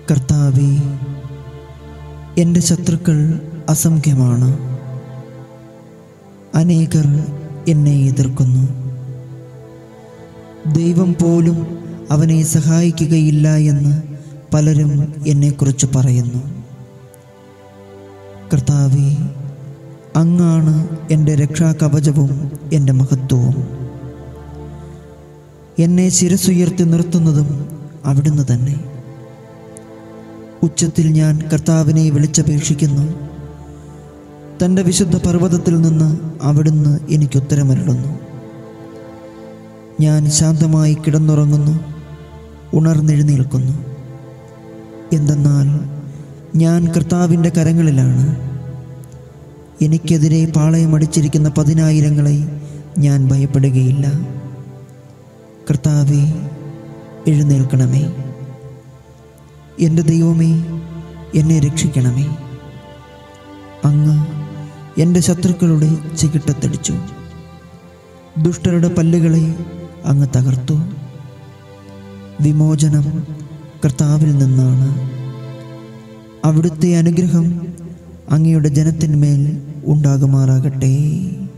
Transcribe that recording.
കർത്താവെ എൻ്റെ ശത്രുക്കൾ അസംഖ്യമാണ് അനേകർ എന്നെ എതിർക്കുന്നു ദൈവം പോലും അവനെ സഹായിക്കുകയില്ല എന്ന് പലരും എന്നെക്കുറിച്ച് പറയുന്നു കർത്താവെ അങ്ങാണ് എൻ്റെ രക്ഷാകവചവും എൻ്റെ മഹത്വവും എന്നെ ശിരസുയർത്തി നിർത്തുന്നതും അവിടുന്ന് തന്നെ ഉച്ചത്തിൽ ഞാൻ കർത്താവിനെ വിളിച്ചപേക്ഷിക്കുന്നു തൻ്റെ വിശുദ്ധ പർവ്വതത്തിൽ നിന്ന് അവിടുന്ന് എനിക്ക് ഉത്തരമരുളുന്നു ഞാൻ ശാന്തമായി കിടന്നുറങ്ങുന്നു ഉണർന്നെഴുന്നേൽക്കുന്നു എന്തെന്നാൽ ഞാൻ കർത്താവിൻ്റെ കരങ്ങളിലാണ് എനിക്കെതിരെ പാളയമടിച്ചിരിക്കുന്ന പതിനായിരങ്ങളെ ഞാൻ ഭയപ്പെടുകയില്ല കർത്താവെ എഴുന്നേൽക്കണമേ എൻ്റെ ദൈവമേ എന്നെ രക്ഷിക്കണമേ അങ്ങ് എൻ്റെ ശത്രുക്കളുടെ ചികിട്ടത്തടിച്ചു ദുഷ്ടരുടെ പല്ലുകളെ അങ്ങ് തകർത്തു വിമോചനം കർത്താവിൽ നിന്നാണ് അവിടുത്തെ അനുഗ്രഹം അങ്ങയുടെ ജനത്തിന്മേൽ ഉണ്ടാകുമാറാകട്ടെ